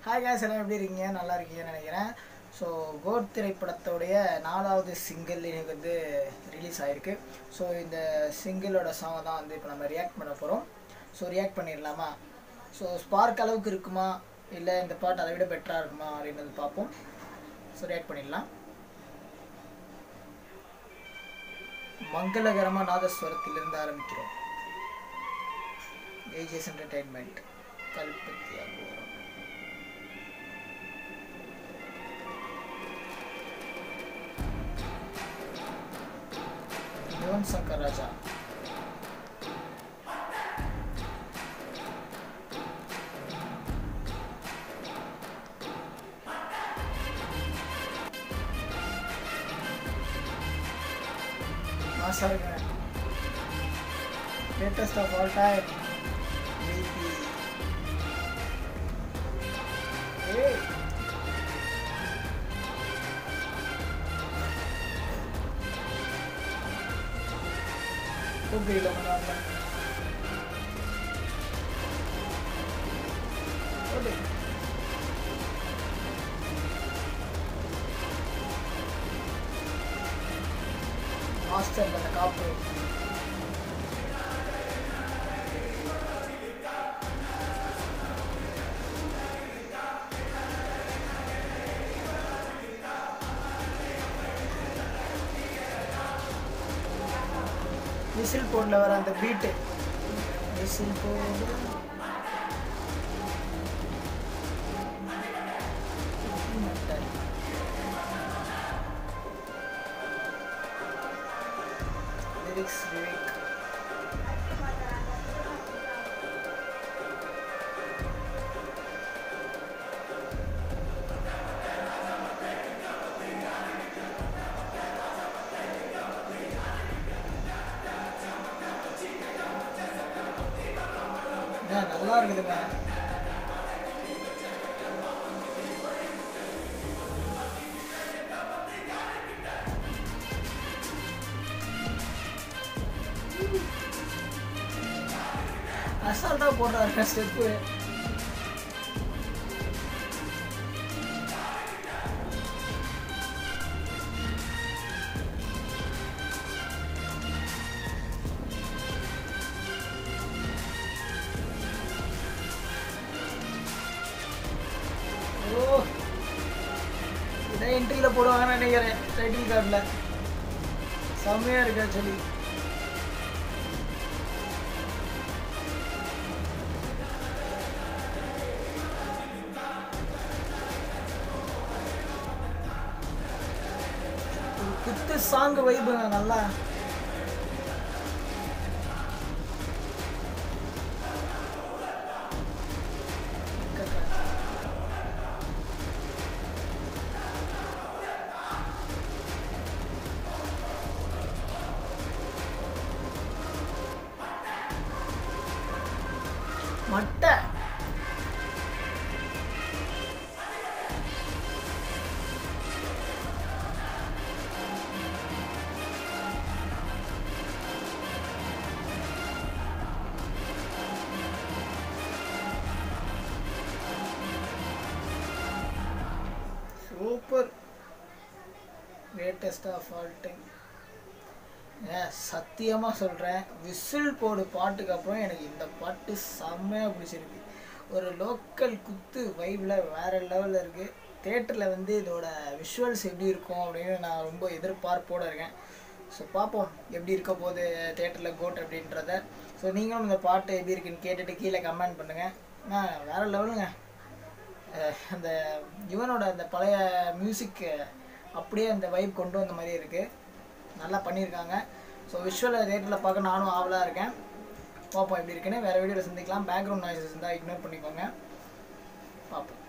hi guys எல்லாம் எப்படி இருக்கீங்க நல்லா இருக்கீங்கன்னு நினைக்கிறேன் ஸோ கோட் திரைப்படத்தோடைய நாலாவது சிங்கிள் எனக்கு வந்து ரிலீஸ் ஆயிருக்கு ஸோ இந்த சிங்கிளோட சாங்கை தான் வந்து இப்போ நம்ம ரியாக்ட் பண்ண போகிறோம் ஸோ ரியாக்ட் பண்ணிடலாமா ஸோ ஸ்பார்க் அளவுக்கு இருக்குமா இல்லை இந்த பாட்டு அதை விட பெட்டராக இருக்குமா அப்படின்றது பார்ப்போம் ஸோ ரியாக்ட் பண்ணிடலாம் மங்களகரமாக நாதஸ்வரத்திலிருந்து ஆரம்பிக்கிறோம் ஏஜிஎஸ் என்டர்டைன்மெண்ட் கல்பத்தி அகோரம் யுவன் சங்கர் ராஜா மாசா இருக்கேன் லேட்டஸ்ட் ஆஃப் ஆல் டைம் ஏய் தூக்கில பண்ணாம ஓகே மாஸ்டர் அந்த காப்பு விசில் போர்டில் வர அந்த பீட்டு விசில் போர்டு லிரிக்ஸ் விவேக் ஏன் நல்லா இருக்குதுங்க அசால்ட்டா போடுறாரு ஸ்டெப்பு ஓ இதை என்ட்ரியில் போடுவாங்கன்னு நினைக்கிறேன் டைட்டில் கார்டில் செம்மையாக இருக்கு ஆக்சுவலி ஒரு குத்து சாங் வைபுங்க நல்லா மட்டை super greatest of all time ஏன் சத்தியமாக சொல்கிறேன் விசில் போடு பாட்டுக்கு அப்புறம் எனக்கு இந்த பாட்டு செம்மையாக பிடிச்சிருக்கு ஒரு லோக்கல் குத்து வைப்பில் வேறு லெவலில் இருக்குது தேட்டரில் வந்து இதோட விஷுவல்ஸ் எப்படி இருக்கும் அப்படின்னு நான் ரொம்ப எதிர்பார்ப்போடு இருக்கேன் ஸோ பார்ப்போம் எப்படி இருக்க போகுது தேட்டரில் கோட் அப்படின்றத ஸோ நீங்களும் இந்த பாட்டு எப்படி இருக்குன்னு கேட்டுட்டு கீழே கமெண்ட் பண்ணுங்கள் நான் வேறு லெவலுங்க அஹ் அந்த யுவனோட அந்த பழைய மியூசிக் அப்படியே அந்த வைப் கொண்டு வந்த மாதிரி இருக்குது நல்லா பண்ணியிருக்காங்க ஸோ விஷுவலை ரேட்டில் பார்க்க நானும் ஆவலாக இருக்கேன் பார்ப்போம் எப்படி இருக்குன்னு வேறு வீடியோவில் சந்திக்கலாம் பேக்ரவுண்ட் நாய்ஸஸ் இருந்தால் இக்னோர் பண்ணிக்கோங்க பார்ப்போம்